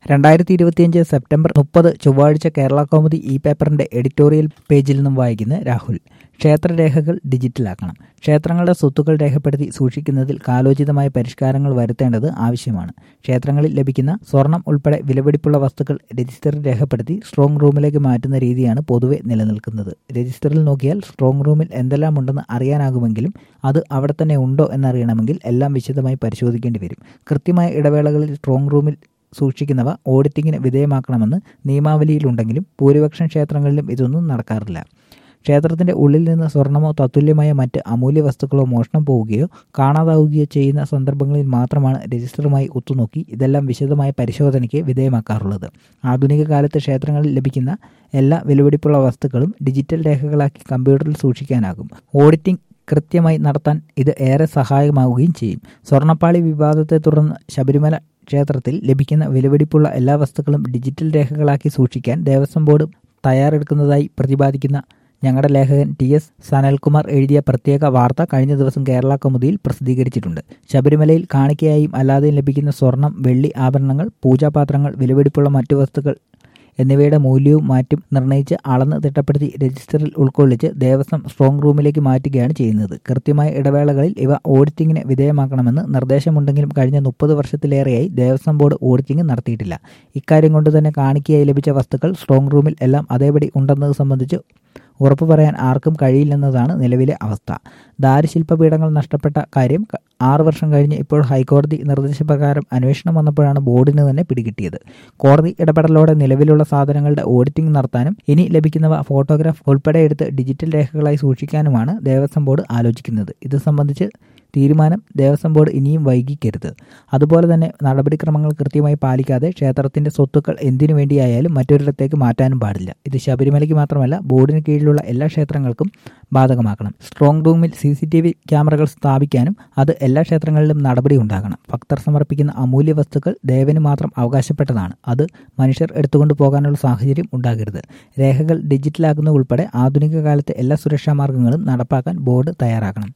രണ്ടായിരത്തി ഇരുപത്തിയഞ്ച് സെപ്റ്റംബർ മുപ്പത് ചൊവ്വാഴ്ച കേരള കൗമുദി ഇ പേപ്പറിന്റെ എഡിറ്റോറിയൽ പേജിൽ നിന്നും വായിക്കുന്ന രാഹുൽ ക്ഷേത്രരേഖകൾ ഡിജിറ്റലാക്കണം ക്ഷേത്രങ്ങളുടെ സ്വത്തുക്കൾ രേഖപ്പെടുത്തി സൂക്ഷിക്കുന്നതിൽ കാലോചിതമായ പരിഷ്കാരങ്ങൾ വരുത്തേണ്ടത് ആവശ്യമാണ് ക്ഷേത്രങ്ങളിൽ ലഭിക്കുന്ന സ്വർണം ഉൾപ്പെടെ വിലപിടിപ്പുള്ള വസ്തുക്കൾ രജിസ്റ്ററിൽ രേഖപ്പെടുത്തി സ്ട്രോങ് റൂമിലേക്ക് മാറ്റുന്ന രീതിയാണ് പൊതുവെ നിലനിൽക്കുന്നത് രജിസ്റ്ററിൽ നോക്കിയാൽ സ്ട്രോങ് റൂമിൽ എന്തെല്ലാം ഉണ്ടെന്ന് അറിയാനാകുമെങ്കിലും അത് അവിടെ തന്നെ ഉണ്ടോ എന്നറിയണമെങ്കിൽ എല്ലാം വിശദമായി പരിശോധിക്കേണ്ടി വരും കൃത്യമായ ഇടവേളകളിൽ സ്ട്രോങ് റൂമിൽ സൂക്ഷിക്കുന്നവ ഓഡിറ്റിങ്ങിന് വിധേയമാക്കണമെന്ന് നിയമാവലിയിലുണ്ടെങ്കിലും ഭൂരിപക്ഷം ക്ഷേത്രങ്ങളിലും ഇതൊന്നും നടക്കാറില്ല ക്ഷേത്രത്തിന്റെ ഉള്ളിൽ നിന്ന് സ്വർണമോ തത്തുല്യമായ മറ്റ് അമൂല്യ വസ്തുക്കളോ മോഷണം പോവുകയോ കാണാതാവുകയോ ചെയ്യുന്ന സന്ദർഭങ്ങളിൽ മാത്രമാണ് രജിസ്റ്ററുമായി ഒത്തുനോക്കി ഇതെല്ലാം വിശദമായ പരിശോധനയ്ക്ക് വിധേയമാക്കാറുള്ളത് ആധുനിക കാലത്ത് ക്ഷേത്രങ്ങളിൽ ലഭിക്കുന്ന എല്ലാ വിലപിടിപ്പുള്ള വസ്തുക്കളും ഡിജിറ്റൽ രേഖകളാക്കി കമ്പ്യൂട്ടറിൽ സൂക്ഷിക്കാനാകും ഓഡിറ്റിംഗ് കൃത്യമായി നടത്താൻ ഇത് ഏറെ സഹായകമാവുകയും ചെയ്യും സ്വർണ്ണപ്പാളി വിവാദത്തെ തുടർന്ന് ശബരിമല ക്ഷേത്രത്തിൽ ലഭിക്കുന്ന വിലപിടിപ്പുള്ള എല്ലാ വസ്തുക്കളും ഡിജിറ്റൽ രേഖകളാക്കി സൂക്ഷിക്കാൻ ദേവസ്വം ബോർഡ് തയ്യാറെടുക്കുന്നതായി പ്രതിപാദിക്കുന്ന ഞങ്ങളുടെ ലേഖകൻ ടി എസ് സനൽകുമാർ എഴുതിയ പ്രത്യേക വാർത്ത കഴിഞ്ഞ ദിവസം കേരള കൗമുദിയിൽ പ്രസിദ്ധീകരിച്ചിട്ടുണ്ട് ശബരിമലയിൽ കാണിക്കയായും അല്ലാതെയും ലഭിക്കുന്ന സ്വർണം വെള്ളി ആഭരണങ്ങൾ പൂജാപാത്രങ്ങൾ വിലപിടിപ്പുള്ള മറ്റു വസ്തുക്കൾ എന്നിവയുടെ മൂല്യവും മാറ്റും നിർണ്ണയിച്ച് അളന്ന് തിട്ടപ്പെടുത്തി രജിസ്റ്ററിൽ ഉൾക്കൊള്ളിച്ച് ദേവസ്വം സ്ട്രോങ് റൂമിലേക്ക് മാറ്റുകയാണ് ചെയ്യുന്നത് കൃത്യമായ ഇടവേളകളിൽ ഇവ ഓഡിറ്റിങ്ങിന് വിധേയമാക്കണമെന്ന് നിർദ്ദേശമുണ്ടെങ്കിലും കഴിഞ്ഞ മുപ്പത് വർഷത്തിലേറെയായി ദേവസ്വം ബോർഡ് ഓഡിറ്റിംഗ് നടത്തിയിട്ടില്ല ഇക്കാര്യം കൊണ്ട് തന്നെ കാണിക്കയായി ലഭിച്ച വസ്തുക്കൾ സ്ട്രോങ് റൂമിൽ എല്ലാം അതേപടി ഉണ്ടെന്നത് സംബന്ധിച്ച് ഉറപ്പു പറയാൻ ആർക്കും കഴിയില്ലെന്നതാണ് നിലവിലെ അവസ്ഥ ദാരുശില്പപീഠങ്ങൾ നഷ്ടപ്പെട്ട കാര്യം ആറു വർഷം കഴിഞ്ഞ് ഇപ്പോൾ ഹൈക്കോടതി നിർദ്ദേശപ്രകാരം അന്വേഷണം വന്നപ്പോഴാണ് ബോർഡിന് തന്നെ പിടികിട്ടിയത് കോടതി ഇടപെടലോടെ നിലവിലുള്ള സാധനങ്ങളുടെ ഓഡിറ്റിംഗ് നടത്താനും ഇനി ലഭിക്കുന്നവ ഫോട്ടോഗ്രാഫ് ഉൾപ്പെടെ എടുത്ത് ഡിജിറ്റൽ രേഖകളായി സൂക്ഷിക്കാനുമാണ് ദേവസ്വം ബോർഡ് ആലോചിക്കുന്നത് ഇത് സംബന്ധിച്ച് തീരുമാനം ദേവസ്വം ബോർഡ് ഇനിയും വൈകിക്കരുത് അതുപോലെ തന്നെ നടപടിക്രമങ്ങൾ കൃത്യമായി പാലിക്കാതെ ക്ഷേത്രത്തിന്റെ സ്വത്തുക്കൾ എന്തിനു വേണ്ടിയായാലും മറ്റൊരിടത്തേക്ക് മാറ്റാനും പാടില്ല ഇത് ശബരിമലയ്ക്ക് മാത്രമല്ല ബോർഡിന് കീഴിലുള്ള എല്ലാ ക്ഷേത്രങ്ങൾക്കും ബാധകമാക്കണം സ്ട്രോങ് റൂമിൽ സി സി ടി വി ക്യാമറകൾ സ്ഥാപിക്കാനും അത് എല്ലാ ക്ഷേത്രങ്ങളിലും നടപടി ഉണ്ടാകണം ഭക്തർ സമർപ്പിക്കുന്ന അമൂല്യ വസ്തുക്കൾ ദേവന് മാത്രം അവകാശപ്പെട്ടതാണ് അത് മനുഷ്യർ എടുത്തുകൊണ്ട് പോകാനുള്ള സാഹചര്യം ഉണ്ടാകരുത് രേഖകൾ ഡിജിറ്റലാക്കുന്ന ഉൾപ്പെടെ ആധുനിക കാലത്തെ എല്ലാ സുരക്ഷാ മാർഗങ്ങളും നടപ്പാക്കാൻ ബോർഡ് തയ്യാറാക്കണം